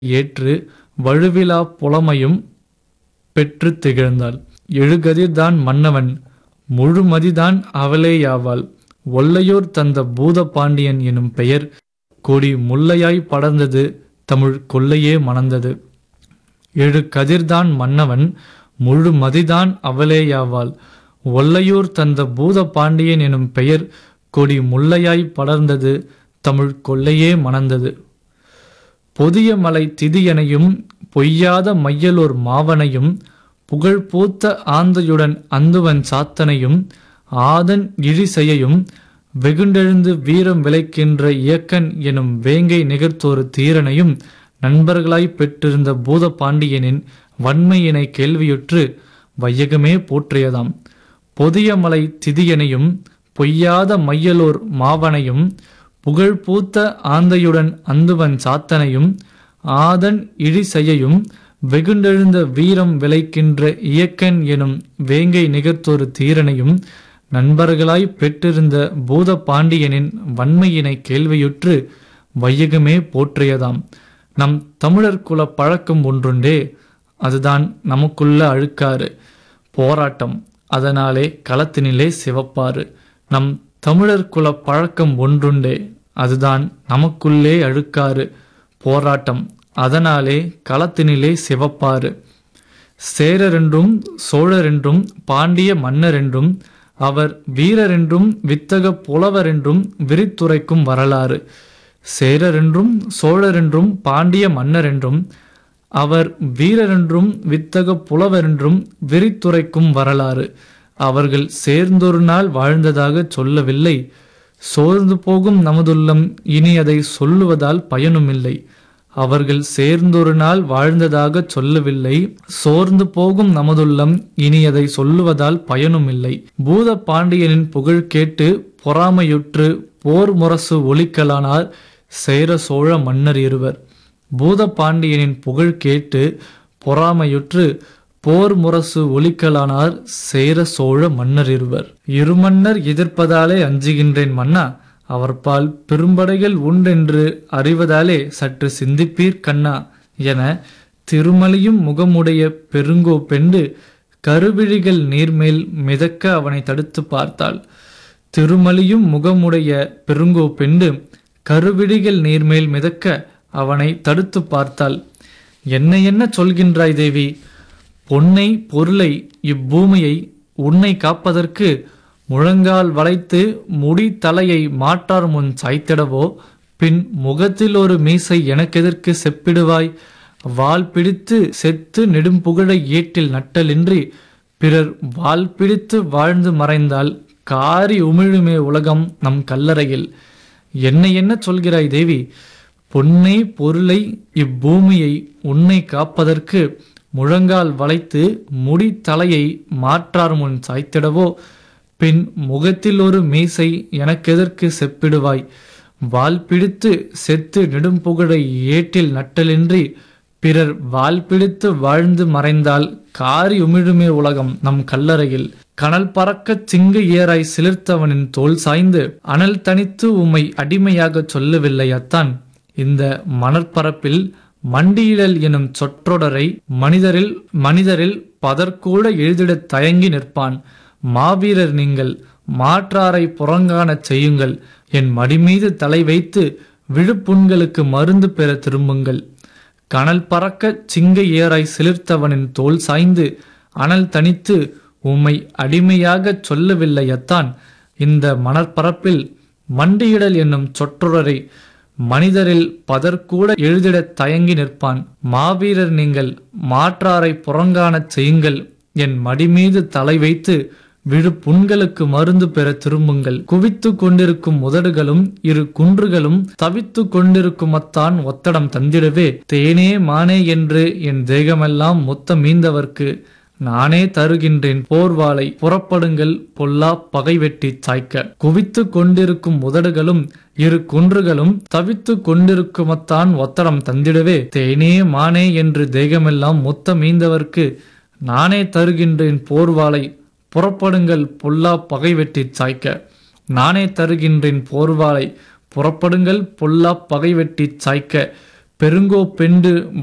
ஏற்று வழுவிலா புலமையும் பெற்றுத் திகழ்ந்தாள் எழுகதிர்தான் மன்னவன் முழுமதிதான் அவளேயாவாள் ஒல்லையூர் தந்த பூத பாண்டியன் எனும் பெயர் கொடி முல்லையாய் படர்ந்தது தமிழ் கொல்லையே மணந்தது எழு கதிர்தான் மன்னவன் முழு மதிதான் அவளேயாவாள் ஒல்லையூர் தந்த பூத பாண்டியன் எனும் பெயர் கொடி முல்லையாய் படர்ந்தது தமிழ் கொல்லையே மணந்தது பொதிய மலை திதியனையும் பொய்யாத மையலூர் மாவனையும் புகழ் பூத்த ஆந்தையுடன் அந்துவன் சாத்தனையும் ஆதன் இழிசெயையும் வெகுண்டெழுந்து வீரம் விளைக்கின்ற இயக்கன் எனும் வேங்கை நிகர்த்தொரு தீரனையும் நண்பர்களாய் பெற்றிருந்த பூத பாண்டியனின் வன்மையினை கேள்வியுற்று வையகமே போற்றியதாம் பொதிய மலை திதியனையும் பொய்யாத மையலூர் மாவனையும் புகழ் பூத்த ஆந்தையுடன் அந்துவன் சாத்தனையும் ஆதன் இழிசெயையும் வெகுண்டெழுந்த வீரம் விளைக்கின்ற இயக்கன் எனும் வேங்கை நிகர்த்தொரு தீரனையும் நண்பர்களாய் பெற்றிருந்த பூத பாண்டியனின் வன்மையினை கேள்வியுற்று வையகமே போற்றியதாம் நம் தமிழர் குல பழக்கம் ஒன்றுண்டே அதுதான் நமக்குள்ள அழுக்காறு போராட்டம் அதனாலே களத்தினிலே சிவப்பாறு நம் தமிழர் குல பழக்கம் ஒன்றுண்டே அதுதான் நமக்குள்ளே அழுக்காறு போராட்டம் அதனாலே களத்தினிலே சிவப்பாறு சேரரென்றும் சோழரென்றும் பாண்டிய மன்னரென்றும் அவர் வீரரென்றும் வித்தக புலவரென்றும் விரித்துரைக்கும் வரலாறு சேரரென்றும் சோழரென்றும் பாண்டிய மன்னரென்றும் அவர் வீரரென்றும் வித்தக புலவரென்றும் விரித்துரைக்கும் வரலாறு அவர்கள் சேர்ந்தொரு நாள் வாழ்ந்ததாக சொல்லவில்லை சோர்ந்து போகும் நமதுள்ளம் இனி அதை சொல்லுவதால் பயனுமில்லை அவர்கள் சேர்ந்தொரு நாள் வாழ்ந்ததாக சொல்லவில்லை சோர்ந்து போகும் நமதுள்ளம் இனி அதை சொல்லுவதால் பயனுமில்லை பூத பாண்டியனின் புகழ் கேட்டு பொறாமையுற்று போர் முரசு ஒலிக்கலானார் சேர சோழ மன்னர் இருவர் பூத பாண்டியனின் புகழ் கேட்டு பொறாமையுற்று போர் முரசு ஒலிக்கலானார் சேர சோழ மன்னர் இருவர் இருமன்னர் எதிர்ப்பதாலே அஞ்சுகின்றேன் மன்னா அவர்பால் பெரும்படைகள் உண்டென்று அறிவதாலே சற்று சிந்திப்பீர் கண்ணா என திருமலியும் முகமுடைய பெருங்கோ பெண்டு கருவிழிகள் நீர்மேல் மிதக்க அவனை தடுத்து பார்த்தாள் திருமலியும் முகமுடைய பெருங்கோ பெண்டு கருவிழிகள் நீர்மேல் மிதக்க அவனை தடுத்து பார்த்தாள் என்ன என்ன சொல்கின்றாய் தேவி பொன்னை பொருளை இப்பூமியை உன்னை காப்பதற்கு முழங்கால் வளைத்து முடி தலையை மாற்றார் முன் சாய்த்திடவோ பின் முகத்தில் ஒரு மீசை எனக்கெதற்கு செப்பிடுவாய் வால் பிடித்து செத்து நெடும்புகழை ஏட்டில் நட்டலின்றி பிறர் வால் பிடித்து வாழ்ந்து மறைந்தால் காரி உமிழுமே உலகம் நம் கல்லறையில் என்ன என்ன சொல்கிறாய் தேவி பொன்னை பொருளை இப்பூமியை உன்னை காப்பதற்கு முழங்கால் வளைத்து முடி தலையை மாற்றார் முன் சாய்த்திடவோ பின் முகத்தில் ஒரு மீசை எனக்கெதற்கு செப்பிடுவாய் வால் பிடித்து செத்து நெடும்புகழை ஏட்டில் நட்டலின்றி பிறர் வால் பிடித்து வாழ்ந்து மறைந்தால் காரி உமிழுமே உலகம் நம் கல்லறையில் கனல் பறக்கச் சிங்க ஏறாய் சிலிர்த்தவனின் தோல் சாய்ந்து அனல் தனித்து உம்மை அடிமையாகச் சொல்லவில்லை அத்தான் இந்த மணற்பரப்பில் மண்டியிடல் எனும் சொற்றொடரை மனிதரில் மனிதரில் பதற்கூட எழுதிடத் தயங்கி நிற்பான் மாவீரர் நீங்கள் மாற்றாரை புறங்காணச் செய்யுங்கள் என் மடிமீது தலை வைத்து விழுப்புண்களுக்கு மருந்து பெற திரும்புங்கள் கனல் பறக்க சிங்க ஏறாய் சிலிர்த்தவனின் தோல் சாய்ந்து அனல் தனித்து உம்மை அடிமையாகச் சொல்லவில்லை அத்தான் இந்த மணற்பரப்பில் மண்டியிடல் என்னும் சொற்றொடரை மனிதரில் பதற்கூட எழுதிடத் தயங்கி நிற்பான் மாவீரர் நீங்கள் மாற்றாரை புறங்காணச் செய்யுங்கள் என் மடிமீது தலை வைத்து விழு புண்களுக்கு மருந்து பெற திரும்புங்கள் குவித்து கொண்டிருக்கும் உதடுகளும் இரு குன்றுகளும் தவித்து கொண்டிருக்கும் அத்தான் ஒத்தடம் தந்திடவே தேனே மானே என்று என் தேகமெல்லாம் மொத்த மீந்தவர்க்கு நானே தருகின்றேன் போர்வாளை புறப்படுங்கள் பொல்லா பகை வெட்டி சாய்க்க குவித்து கொண்டிருக்கும் உதடுகளும் இரு குன்றுகளும் தவித்து கொண்டிருக்குமத்தான் ஒத்தடம் தந்திடவே தேனே மானே என்று தேகமெல்லாம் மொத்த மீந்தவர்க்கு நானே தருகின்றேன் போர்வாளை புறப்படுங்கள் பொல்லா பகை வெட்டி சாய்க்க நானே தருகின்றேன் போர்வாளை புறப்படுங்கள் பொல்லா பகை வெட்டி சாய்க்க பெருங்கோ பெண்டு